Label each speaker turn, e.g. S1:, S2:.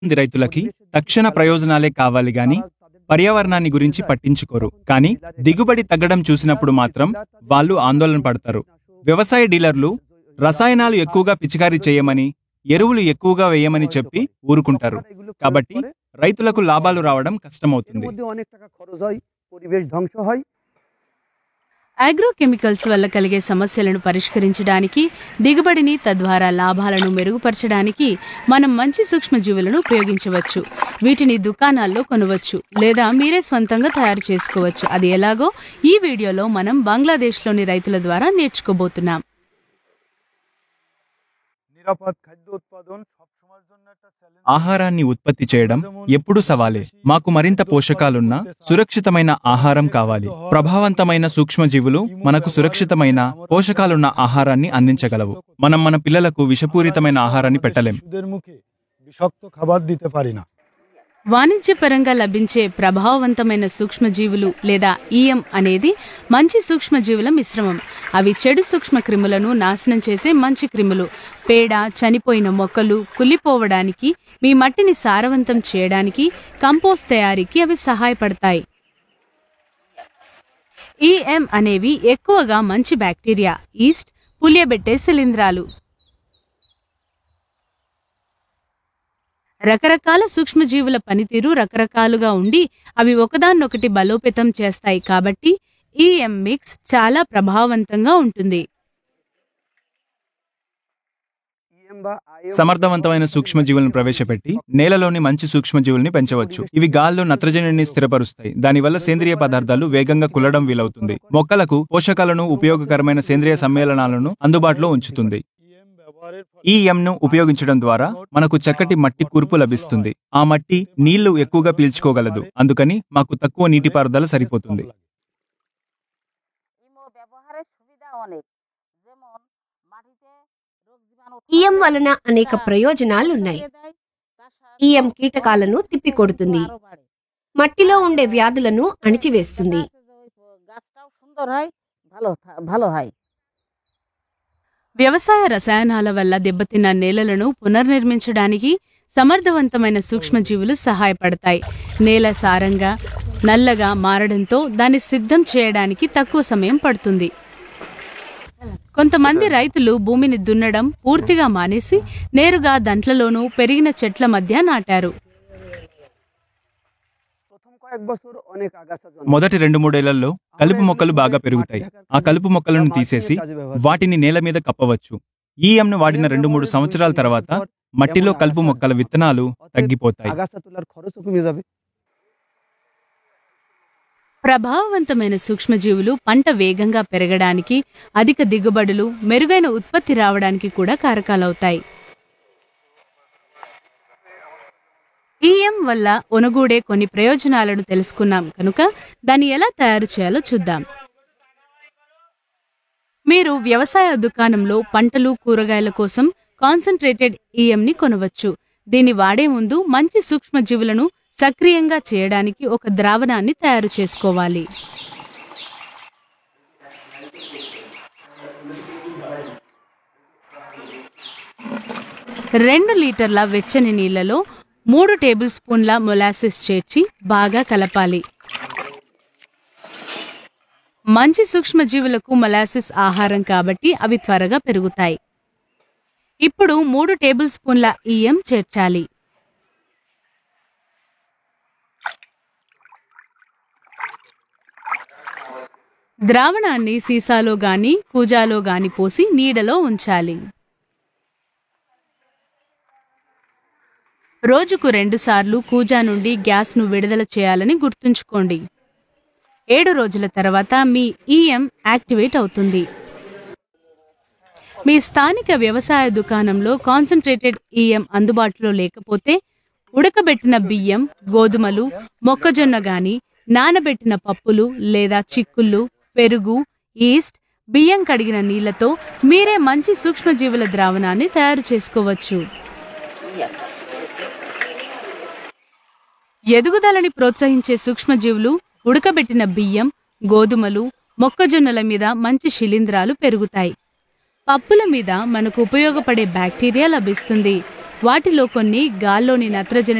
S1: మంది రైతులకి తక్షణ ప్రయోజనాలే కావాలి గాని పర్యావరణాన్ని గురించి పట్టించుకోరు కానీ దిగుబడి తగ్గడం చూసినప్పుడు మాత్రం వాళ్ళు ఆందోళన పడతారు వ్యవసాయ డీలర్లు రసాయనాలు ఎక్కువగా పిచికారీ చేయమని ఎరువులు ఎక్కువగా వేయమని చెప్పి ఊరుకుంటారు కాబట్టి రైతులకు లాభాలు రావడం
S2: এর
S1: కష్టమవుతుంది
S2: মধ্যে অনেক টাকা খরচ হয় পরিবেশ ধ্বংস হয়
S3: అగ్రోకెమికల్స్ వల్ల కలిగే సమస్యలను పరిష్కరించడానికి దిగుబడిని తద్వారా లాభాలను మెరుగుపరచడానికి మనం మంచి సూక్ష్మజీవులను ఉపయోగించవచ్చు వీటిని దుకాణాల్లో కొనవచ్చు లేదా మీరే స్వంతంగా తయారు చేసుకోవచ్చు అది ఎలాగో ఈ వీడియోలో మనం బంగ్లాదేశ్లోని రైతుల ద్వారా నేర్చుకోబోతున్నాం
S4: নিরাপদ খাদ্য উৎপাদন সবসময়ের জন্য একটা চ্যালেঞ্জ
S1: ఆహారాన్ని ఉత్పత్తి చేయడం ఎప్పుడూ సవాలే మాకు మరింత పోషకాలున్న సురక్షితమైన ఆహారం కావాలి ప్రభావవంతమైన సూక్ష్మజీవులు మనకు సురక్షితమైన పోషకాలున్న ఆహారాన్ని అందించగలవు మనం మన పిల్లలకు విషపూరితమైన ఆహారాన్ని పెట్టలేం
S4: সুদের মুখে বিষাক্ত খাবার দিতে পারি না
S3: వాణిజ్యపరంగా లభించే ప్రభావవంతమైన సూక్ష్మజీవులు లేదా ఈఎం అనేది మంచి సూక్ష్మజీవుల మిశ్రమం అవి చెడు సూక్ష్మ క్రిములను నాశనం చేసే మంచి క్రిములు పేడ చనిపోయిన మొక్కలు కుళ్ళిపోవడానికి మీ మట్టిని సారవంతం చేయడానికి కంపోస్ట్ తయారీకి అవి సహాయపడతాయి ఈఎం అనేవి ఎక్కువగా మంచి బ్యాక్టీరియా ఈస్ట్ పులియబెట్టే శిలీంధ్రాలు రకరకాల సూక్ష్మజీవుల పనితీరు రకరకాలుగా ఉండి అవి ఒకదాన్నొకటి బలోపేతం చేస్తాయి కాబట్టి ఈఎం మిక్స్ చాలా ప్రభావవంతంగా ఉంటుంది
S2: EM বা IM
S1: సమర్థవంతమైన సూక్ష్మజీవులను ప్రవేశపెట్టి నేలలోని మంచి సూక్ష్మజీవుల్ని పెంచవచ్చు ఇవి గాల్లో నత్రజనిని స్థిరపరుస్తాయి దానివల్ల సేంద్రియ పదార్థాలు వేగంగా కుల్లడం వీలవుతుంది మొక్కలకు పోషకాలను ఉపయోగకరమైన సేంద్రియ సమ్మేళనాలను అందుబాటులో ఉంచుతుంది
S4: ইএম ব্যবহারের ফলে
S1: ఈ ను ఉపయోగించడం ద్వారా మనకు చక్కటి మట్టి కూర్పు లభిస్తుంది ఆ మట్టి నీళ్లు ఎక్కువగా పీల్చుకోగలదు అందుకని మాకు తక్కువ నీటిపారుదల సరిపోతుంది
S5: ইমো ব্যবহারের সুবিধা অনেক যেমন মাটিতে রোগ জীবাণু
S6: ఈఎం వలన అనేక ప్రయోజనాలున్నాయి ఈఎం కీటకాలను తిప్పికొడుతుంది మట్టిలో ఉండే వ్యాధులను అణిచివేస్తుంది
S5: গাছটাও সুন্দর হয় ভালো থা- ভালো হয়
S3: వ్యవసాయ రసాయనాల వల్ల దెబ్బతిన్న నేలలను పునర్నిర్మించడానికి సమర్థవంతమైన సూక్ష్మజీవులు సహాయపడతాయి నేల సారంగా నల్లగా మారడంతో దాన్ని సిద్ధం చేయడానికి తక్కువ సమయం పడుతుంది కొంతమంది రైతులు భూమిని దున్నడం పూర్తిగా మానేసి నేరుగా దంట్లలోనూ పెరిగిన చెట్ల మధ్య నాటారు
S2: প্রথম কয়েক বছর অনেক আগাছা জন্মায়।
S1: మొదటి రెండు మూడేళ్లలో కలుపు మొక్కలు బాగా పెరుగుతాయి ఆ కలుపు మొక్కలను తీసేసి వాటిని నేల మీద కప్పవచ్చు ఈ ను వాడిన రెండు మూడు సంవత్సరాల తర్వాత మట్టిలో కలుపు మొక్కల విత్తనాలు తగ్గిపోతాయి
S2: আগাছা তোলার খরচও কমে যাবে
S3: ప్రభావవంతమైన సూక్ష్మజీవులు పంట వేగంగా పెరగడానికి అధిక దిగుబడులు మెరుగైన ఉత్పత్తి రావడానికి కూడా కారకాలవుతాయి ఈఎం వల్ల ఒనగూడే కొన్ని ప్రయోజనాలను తెలుసుకున్నాం కనుక దాన్ని ఎలా తయారు చేయాలో చూద్దాం మీరు వ్యవసాయ దుకాణంలో పంటలు కూరగాయల కోసం కాన్సన్ట్రేటెడ్ ఈఎంని కొనవచ్చు దీన్ని వాడే ముందు మంచి సూక్ష్మజీవులను సక్రియంగా చేయడానికి ఒక ద్రావణాన్ని తయారు చేసుకోవాలి రెండు లీటర్ల వెచ్చని నీళ్లలో మూడు టేబుల్ స్పూన్ల మొలాసిస్ చేర్చి బాగా కలపాలి మంచి సూక్ష్మజీవులకు మొలాసిస్ ఆహారం కాబట్టి అవి త్వరగా పెరుగుతాయి ఇప్పుడు మూడు టేబుల్ స్పూన్ల ఈఎం చేర్చాలి ద్రావణాన్ని సీసాలో గాని కూజాలో గాని పోసి నీడలో ఉంచాలి రోజుకు రెండుసార్లు కూజా నుండి గ్యాస్ను విడుదల చేయాలని గుర్తుంచుకోండి ఏడు రోజుల తర్వాత మీ ఈఎం యాక్టివేట్ అవుతుంది మీ స్థానిక వ్యవసాయ దుకాణంలో కాన్సన్ట్రేటెడ్ ఈఎం అందుబాటులో లేకపోతే ఉడకబెట్టిన బియ్యం గోధుమలు మొక్కజొన్న గాని నానబెట్టిన పప్పులు లేదా చిక్కుళ్ళు పెరుగు ఈస్ట్ బియ్యం కడిగిన నీళ్లతో మీరే మంచి సూక్ష్మజీవుల ద్రావణాన్ని తయారు చేసుకోవచ్చు ఎదుగుదలని ప్రోత్సహించే సూక్ష్మజీవులు ఉడకబెట్టిన బియ్యం గోధుమలు మొక్కజొన్నల మీద మంచి శిలీంధ్రాలు పెరుగుతాయి పప్పుల మీద మనకు ఉపయోగపడే బ్యాక్టీరియా లభిస్తుంది వాటిలో కొన్ని గాల్లోని నత్రజని